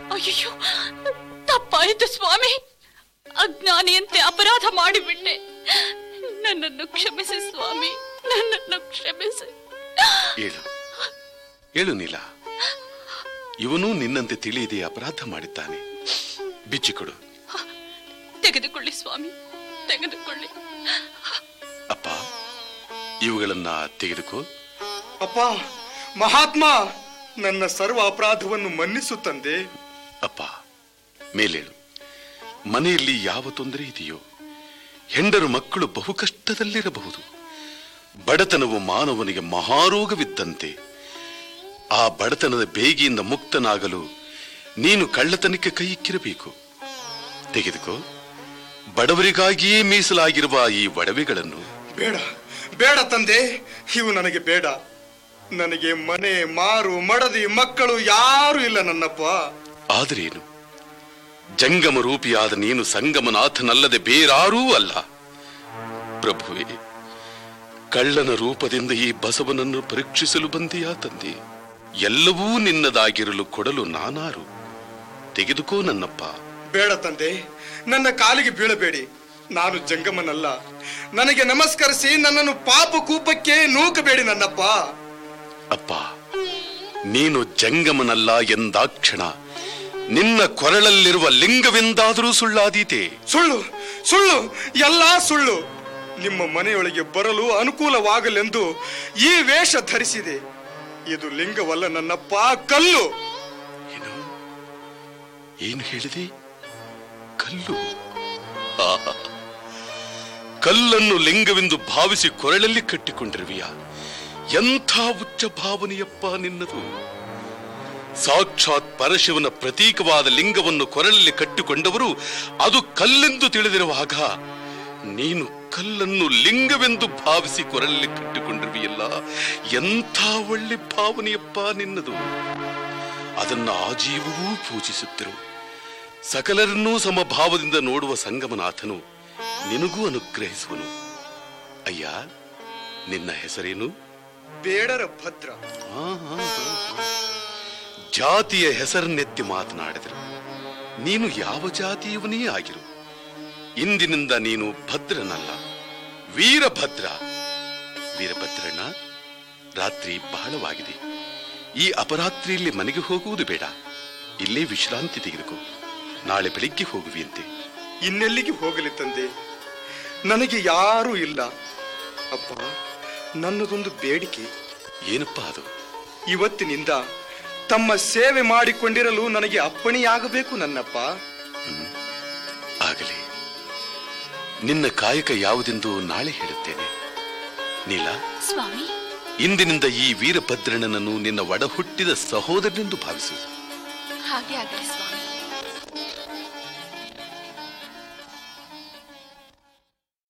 ಅಯ್ಯೋ ತಪ್ಪಾಯಿತು ಸ್ವಾಮಿ ಅಜ್ಞಾನಿಯಂತೆ ಅಪರಾಧ ಮಾಡಿಬಿಟ್ಟೆ ನನ್ನನ್ನು ಕ್ಷಮಿಸಿ ಸ್ವಾಮಿ ನನ್ನನ್ನು ಕ್ಷಮಿಸಿ ಹೇಳು ಹೇಳು ನೀಲ ಇವನು ನಿನ್ನಂತೆ ತಿಳಿಯದೆ ಅಪರಾಧ ಮಾಡಿದ್ದಾನೆ ಬಿಚ್ಚಿಕೊಡು ತೆಗೆದುಕೊಳ್ಳಿ ಸ್ವಾಮಿ ತೆಗೆದುಕೊಳ್ಳಿ ಅಪ್ಪ ಇವುಗಳನ್ನ ತೆಗೆದುಕೋ ಅಪ್ಪ ಮಹಾತ್ಮ ನನ್ನ ಸರ್ವ ಅಪರಾಧವನ್ನು ಮನ್ನಿಸು ತಂದೆ ಅಪ್ಪ ಮೇಲೇಳು ಮನೆಯಲ್ಲಿ ಯಾವ ತೊಂದರೆ ಇದೆಯೋ ಹೆಂಡರು ಮಕ್ಕಳು ಬಹು ಕಷ್ಟದಲ್ಲಿರಬಹುದು ಬಡತನವು ಮಾನವನಿಗೆ ಮಹಾರೋಗವಿದ್ದಂತೆ ಆ ಬಡತನದ ಬೇಗಿಯಿಂದ ಮುಕ್ತನಾಗಲು ನೀನು ಕಳ್ಳತನಕ್ಕೆ ಕೈ ಇಕ್ಕಿರಬೇಕು ತೆಗೆದುಕೋ ಬಡವರಿಗಾಗಿಯೇ ಮೀಸಲಾಗಿರುವ ಈ ಒಡವೆಗಳನ್ನು ಬೇಡ ಬೇಡ ತಂದೆ ಇವು ನನಗೆ ಬೇಡ ನನಗೆ ಮನೆ ಮಾರು ಮಡದಿ ಮಕ್ಕಳು ಯಾರು ಇಲ್ಲ ನನ್ನಪ್ಪ ಆದರೇನು ಜಂಗಮ ರೂಪಿಯಾದ ನೀನು ಸಂಗಮನಾಥನಲ್ಲದೆ ಬೇರಾರೂ ಅಲ್ಲ ಪ್ರಭುವೇ ಕಳ್ಳನ ರೂಪದಿಂದ ಈ ಬಸವನನ್ನು ಪರೀಕ್ಷಿಸಲು ಬಂದೆಯಾ ತಂದೆ ಎಲ್ಲವೂ ನಿನ್ನದಾಗಿರಲು ಕೊಡಲು ನಾನಾರು ತೆಗೆದುಕೋ ನನ್ನಪ್ಪ ಬೇಡ ತಂದೆ ನನ್ನ ಕಾಲಿಗೆ ಬೀಳಬೇಡಿ ನಾನು ಜಂಗಮನಲ್ಲ ನನಗೆ ನಮಸ್ಕರಿಸಿ ನನ್ನನ್ನು ಪಾಪ ಕೂಪಕ್ಕೆ ನೂಕಬೇಡಿ ನನ್ನಪ್ಪ ಅಪ್ಪ ನೀನು ಜಂಗಮನಲ್ಲ ಎಂದಾಕ್ಷಣ ನಿನ್ನ ಕೊರಳಲ್ಲಿರುವ ಲಿಂಗವೆಂದಾದರೂ ಸುಳ್ಳಾದೀತೆ ಸುಳ್ಳು ಸುಳ್ಳು ಎಲ್ಲಾ ಸುಳ್ಳು ನಿಮ್ಮ ಮನೆಯೊಳಗೆ ಬರಲು ಅನುಕೂಲವಾಗಲೆಂದು ಈ ವೇಷ ಧರಿಸಿದೆ ಇದು ಲಿಂಗವಲ್ಲ ನನ್ನಪ್ಪ ಕಲ್ಲು ಏನು ಏನು ಹೇಳಿದೆ ಕಲ್ಲು ಆಹಾ. ಕಲ್ಲನ್ನು ಲಿಂಗವೆಂದು ಭಾವಿಸಿ ಕೊರಳಲ್ಲಿ ಕಟ್ಟಿಕೊಂಡಿರುವಿಯ ಎಂಥ ಉಚ್ಚ ಭಾವನೆಯಪ್ಪ ನಿನ್ನದು ಸಾಕ್ಷಾತ್ ಪರಶಿವನ ಪ್ರತೀಕವಾದ ಲಿಂಗವನ್ನು ಕೊರಳಲ್ಲಿ ಕಟ್ಟಿಕೊಂಡವರು ಅದು ಕಲ್ಲೆಂದು ತಿಳಿದಿರುವಾಗ ನೀನು ಕಲ್ಲನ್ನು ಲಿಂಗವೆಂದು ಭಾವಿಸಿ ಕೊರಳಲ್ಲಿ ಕಟ್ಟಿಕೊಂಡಿರುವಿಯಲ್ಲ ಎಂಥ ಒಳ್ಳೆ ಭಾವನೆಯಪ್ಪ ನಿನ್ನದು ಅದನ್ನ ಆಜೀವವೂ ಪೂಜಿಸುತ್ತಿರು ಸಕಲರನ್ನೂ ಸಮಭಾವದಿಂದ ನೋಡುವ ಸಂಗಮನಾಥನು ನಿನಗೂ ಅನುಗ್ರಹಿಸುವನು ಅಯ್ಯ ನಿನ್ನ ಹೆಸರೇನು ಬೇಡರ ಭದ್ರ ಆ, ಆ, ಆ, ಆ. ಜಾತಿಯ ಹೆಸರನ್ನೆತ್ತಿ ಮಾತನಾಡಿದರು ನೀನು ಯಾವ ಜಾತಿಯವನೇ ಆಗಿರು ಇಂದಿನಿಂದ ನೀನು ಭದ್ರನಲ್ಲ ವೀರಭದ್ರ ವೀರಭದ್ರಣ್ಣ ರಾತ್ರಿ ಬಹಳವಾಗಿದೆ ಈ ಅಪರಾತ್ರಿಯಲ್ಲಿ ಮನೆಗೆ ಹೋಗುವುದು ಬೇಡ ಇಲ್ಲೇ ವಿಶ್ರಾಂತಿ ತೆಗೆದುಕೋ ನಾಳೆ ಬೆಳಿಗ್ಗೆ ಹೋಗುವಿಯಂತೆ ಇನ್ನೆಲ್ಲಿಗೆ ಹೋಗಲಿ ತಂದೆ ನನಗೆ ಯಾರೂ ಇಲ್ಲ ಅಪ್ಪ ನನ್ನದೊಂದು ಬೇಡಿಕೆ ಏನಪ್ಪಾ ಅದು ಇವತ್ತಿನಿಂದ ತಮ್ಮ ಸೇವೆ ಮಾಡಿಕೊಂಡಿರಲು ನನಗೆ ಅಪ್ಪಣೆಯಾಗಬೇಕು ನನ್ನಪ್ಪ ಆಗಲಿ ನಿನ್ನ ಕಾಯಕ ಯಾವುದೆಂದು ನಾಳೆ ಹೇಳುತ್ತೇನೆ ನೀಲ ಸ್ವಾಮಿ ಇಂದಿನಿಂದ ಈ ವೀರಭದ್ರಣ್ಣನನ್ನು ನಿನ್ನ ಒಡ ಹುಟ್ಟಿದ ಸಹೋದರನೆಂದು ಭಾವಿಸು ಹಾಗೆ ಆಗಲಿ ಸ್ವಾಮಿ